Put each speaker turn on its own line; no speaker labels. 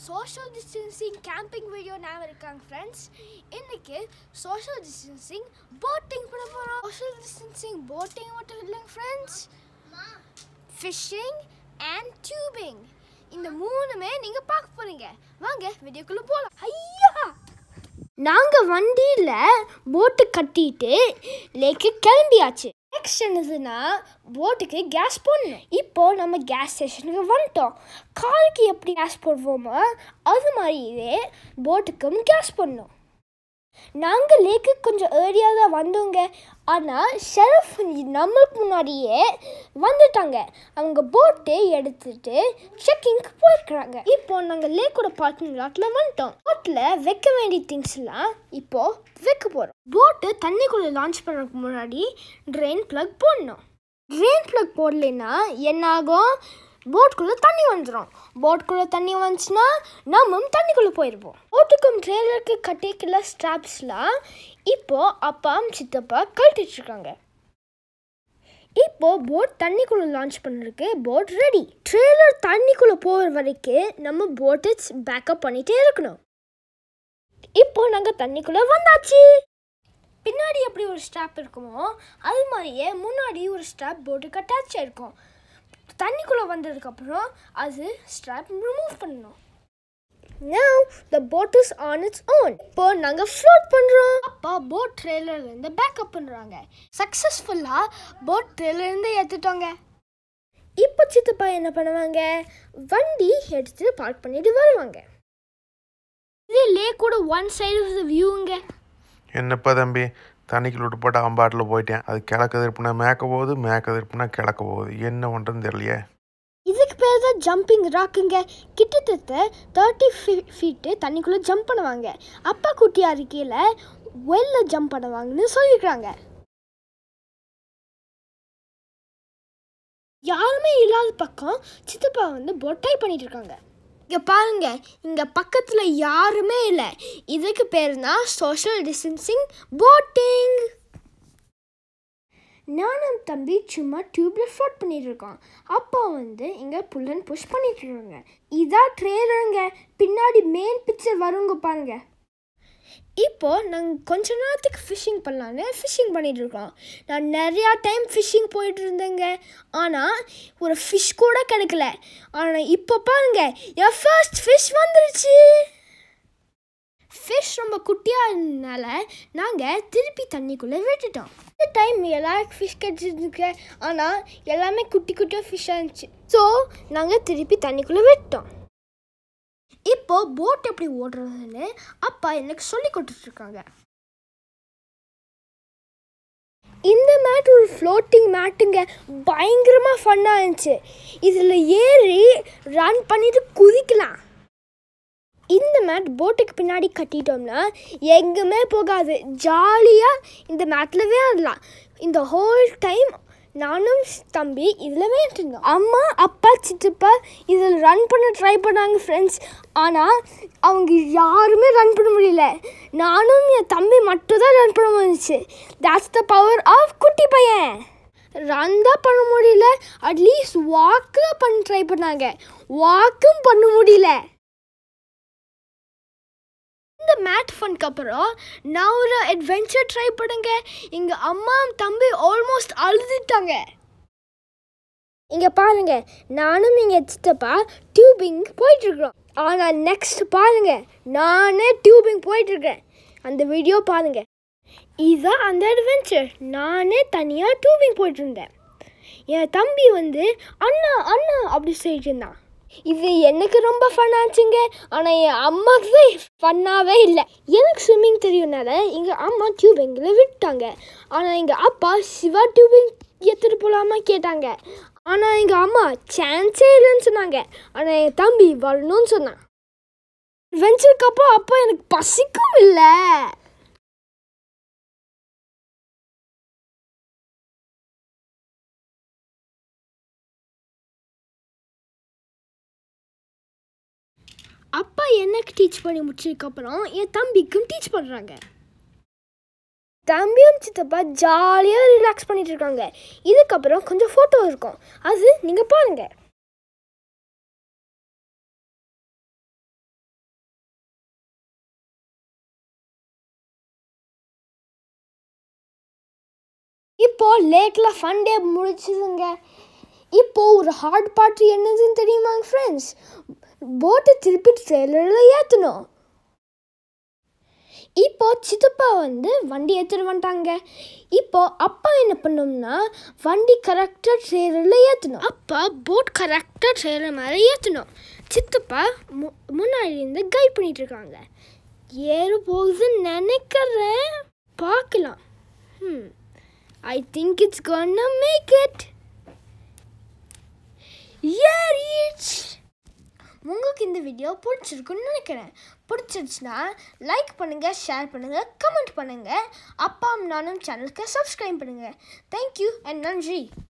Social distancing camping video ஞாபகம் இருக்காங்க friends இன்னைக்கு சோஷியல் டிஸ்டன்சிங் போட்டிங் பண்ண போகிறோம் சோஷியல் டிஸ்டன்சிங் போட்டிங் மட்டும் இல்லைங்க ஃப்ரெண்ட்ஸ் ஃபிஷ்ஷிங் அண்ட் டியூபிங் இந்த மூணுமே நீங்கள் பார்க்க போகிறீங்க வாங்க வீடியோக்குள்ளே போகலாம் ஐயா நாங்கள் வண்டியில் போட்டு கட்டிட்டு லேக்கு கிளம்பியாச்சு நெக்ஸ்ட் என்னதுன்னா போட்டுக்கு கேஸ் போடணும் இப்போ நம்ம கேஸ் ஸ்டேஷனுக்கு வந்துட்டோம் காருக்கு எப்படி கேஸ் போடுவோமோ அது மாதிரியே போட்டுக்கும் கேஸ் போடணும் நாங்கள் லேக்கு கொஞ்சம் ஏரியா தான் வந்தோங்க ஆனால் ஷெரஃப் நம்மளுக்கு முன்னாடியே வந்துட்டாங்க அவங்க போட்டை எடுத்துட்டு செக்கிங்க்கு போயிருக்கிறாங்க இப்போ நாங்கள் லேக்கோட பார்க்கிங் லாட்டில் வந்துட்டோம் போட்டில் வைக்க வேண்டிய திங்ஸ்லாம் இப்போ வைக்க போகிறோம் போட்டு தண்ணிக்குள்ளே லான்ச் பண்ணுறதுக்கு முன்னாடி ட்ரெயின் ப்ளக் போடணும் ட்ரெயின் ப்ளக் போடலைன்னா என்ன ஆகும் போட்குள்ளே தண்ணி வந்துடும் போட்குள்ளே தண்ணி வந்துச்சுன்னா நம்மளும் தண்ணிக்குள்ளே போயிடுவோம் போட்டுக்கும் ட்ரெயிலருக்கு கட்டிக்கல ஸ்ட்ராப்ஸ்லாம் இப்போ அப்பா சித்தப்பா கழட்டிட்டு இருக்காங்க இப்போ போட் தண்ணிக்குள்ளே லான்ச் பண்ணுறதுக்கு போட் ரெடி ட்ரெய்லர் தண்ணிக்குள்ளே போகிற வரைக்கும் நம்ம போட்டை பேக்கப் பண்ணிகிட்டே இருக்கணும் இப்போ நாங்கள் தண்ணிக்குள்ளே வந்தாச்சு பின்னாடி எப்படி ஒரு ஸ்ட்ராப் இருக்குமோ அது மாதிரியே முன்னாடி ஒரு ஸ்ட்ராப் போட்டுக்கு அட்டாச் ஆயிருக்கும் தண்ணிக்குள்ளே வந்ததுக்கப்புறம் அது ஸ்ட்ராப் ரிமூவ் பண்ணணும் Now the boat is on its own. இப்போ நாங்கள் ஃப்ளோட் பண்ணுறோம் அப்பா போட் ட்ரெயிலர்லேருந்து பேக்கப் பண்ணுறாங்க சக்ஸஸ்ஃபுல்லாக போட் ட்ரெயிலர்லேருந்து ஏற்றுட்டோங்க இப்போ சித்தப்பா என்ன பண்ணுவாங்க வண்டி எடுத்து பார்க் பண்ணிட்டு வருவாங்க இது லேக்கோட ஒன் சைடு ஆஃப் த வியூங்க
என்னப்பா தம்பி தண்ணிக்குள்ள விட்டு போட்டு அம்பாட்டில் போயிட்டேன் அது கிழக்கு திருப்புனா மேக்க போகுது மேக்க திருப்புனா கிழக்க போகுது என்ன பண்ணுறதுன்னு தெரியலையே
இதுக்கு பேர் தான் ஜம்பிங் ராக்குங்க கிட்டத்தட்ட தேர்ட்டி ஃபீட்டு தண்ணிக்குள்ளே ஜம்ப் பண்ணுவாங்க அப்பா குட்டியா இருக்கையில் வெல்ல ஜம்ப் பண்ணுவாங்கன்னு சொல்லியிருக்காங்க யாருமே இல்லாத பக்கம் சித்தப்பா வந்து பொட்டை பண்ணிட்டு இருக்காங்க இங்கே பாருங்க இங்கே பக்கத்தில் யாருமே இல்லை இதுக்கு பேர் தான் சோஷியல் டிஸ்டன்சிங் போட்டிங் நானும் தம்பி சும்மா டியூப்ல ஃப்ளோட் பண்ணிட்டு இருக்கோம் அப்பா வந்து இங்கே புல் அண்ட் புஷ் பண்ணிட்டு இருக்காங்க இதான் ட்ரெயிலருங்க பின்னாடி மெயின் பிக்சர் வருங்க பாருங்க இப்போ நாங்கள் கொஞ்ச நேரத்துக்கு ஃபிஷ்ஷிங் பண்ணலான்னு ஃபிஷ்ஷிங் பண்ணிட்டு இருக்கோம் நான் நிறையா டைம் ஃபிஷ்ஷிங் போயிட்டு இருந்தேங்க ஆனால் ஒரு ஃபிஷ் கூட கிடைக்கல ஆனால் இப்போ பாருங்க என் ஃபர்ஸ்ட் ஃபிஷ் வந்துருச்சு ஃபிஷ் ரொம்ப குட்டியாக இருந்தனால நாங்கள் திருப்பி தண்ணிக்குள்ளே விட்டுட்டோம் இந்த டைம் எல்லாருக்கும் ஃபிஷ் கிடச்சிருக்கு ஆனால் எல்லாமே குட்டி குட்டியாக ஃபிஷ்ஷாக இருந்துச்சு ஸோ நாங்கள் திருப்பி தண்ணிக்குள்ளே விட்டோம் இப்போ போட் எப்படி ஓடுறதுன்னு அப்பா எனக்கு சொல்லி கொடுத்துட்ருக்காங்க இந்த மேட் ஒரு ஃப்ளோட்டிங் மேட்டுங்க பயங்கரமாக ஃபன்னாக இருந்துச்சு இதில் ஏறி ரன் பண்ணிட்டு குதிக்கலாம் இந்த மேட் போட்டுக்கு பின்னாடி கட்டிட்டோம்னா எங்குமே போகாது ஜாலியாக இந்த மேட்டில் விளையாடலாம் இந்த ஹோல் டைம் நானும் தம்பி இதில் விளையாட்டுருந்தோம் அம்மா அப்பா சித்தப்பா இதில் ரன் பண்ண ட்ரை பண்ணாங்க ஃப்ரெண்ட்ஸ் ஆனால் அவங்க யாருமே ரன் பண்ண முடியல நானும் என் தம்பி மட்டும் தான் ரன் பண்ண முடிஞ்சிச்சு that's த பவர் ஆஃப் குட்டி பையன் ரன் தான் பண்ண முடியல அட்லீஸ்ட் வாக்கு தான் பண்ண ட்ரை பண்ணாங்க வாக்கும் பண்ண முடியல இந்த மேட் ஃபன்க்கு அப்புறம் நான் ஒரு அட்வென்ச்சர் ட்ரை பண்ணுங்க எங்கள் அம்மா தம்பி ஆல்மோஸ்ட் அழுதுட்டாங்க இங்கே பாருங்க நானும் எங்கள் சித்தப்பா டியூபிங் போயிட்டுருக்குறோம் ஆனால் நெக்ஸ்ட் பாருங்க நானே டியூபிங் போயிட்டுருக்கேன் அந்த வீடியோ பாருங்க இதுதான் அந்த அட்வென்ச்சர் நானே தனியாக டியூபிங் போயிட்டு இருந்தேன் என் தம்பி வந்து அண்ணா அண்ணா அப்படி சொல்லிட்டு இருந்தான் இது எனக்கு ரொம்ப ஃபன் ஆச்சுங்க ஆனால் என் அம்மாவுக்கு தான் ஃபன்னாகவே இல்லை எனக்கு ஸ்விம்மிங் தெரியும்னால எங்கள் அம்மா டியூபிங்கில் விட்டாங்க ஆனால் எங்கள் அப்பா சிவா டியூபிங் எடுத்துகிட்டு போகலாமா கேட்டாங்க ஆனால் எங்கள் அம்மா சான்ஸே இல்லைன்னு சொன்னாங்க ஆனால் என் தம்பி வரணும்னு சொன்னான் வெஞ்சருக்கு அப்புறம் அப்பா எனக்கு பசிக்கும் இல்லை அப்பா எனக்கு டீச் பண்ணி முடிச்சதுக்கப்புறம் என் தம்பிக்கும் டீச் பண்ணுறாங்க தம்பியும் சித்தப்பா ஜாலியாக ரிலாக்ஸ் பண்ணிட்டு இருக்காங்க இதுக்கப்புறம் கொஞ்சம் ஃபோட்டோ இருக்கும் அது நீங்கள் பாருங்கள் இப்போ லேக்கில் ஃபன் டே முடிச்சுதுங்க இப்போ ஒரு ஹார்ட் பார்ட் என்னதுன்னு தெரியுமாங்க ஃப்ரெண்ட்ஸ் போட்டை திருப்பி ட்ரெயிலரில் ஏற்றணும் இப்போ சித்தப்பா வந்து வண்டி எடுத்துட்டு வந்துட்டாங்க இப்போ அப்பா என்ன பண்ணோம்னா வண்டி கரெக்டாக ட்ரெயிலரில் ஏற்றணும் அப்பா போட் கரெக்டாக ட்ரெயிலர் மேலே ஏற்றணும் சித்தப்பா மு முன்னாடி இருந்து கைட் பண்ணிட்டு இருக்காங்க ஏறு போகுதுன்னு நினைக்கிறேன் பார்க்கலாம் hmm I think it's gonna make it ஏறிச் உங்களுக்கு இந்த வீடியோ பிடிச்சிருக்குன்னு நினைக்கிறேன் பிடிச்சிருச்சுன்னா லைக் பண்ணுங்கள் ஷேர் பண்ணுங்கள் கமெண்ட் பண்ணுங்கள் அப்பா நானும் சேனலுக்கு சப்ஸ்கிரைப் பண்ணுங்கள் தேங்க்யூ அண்ட் நன்றி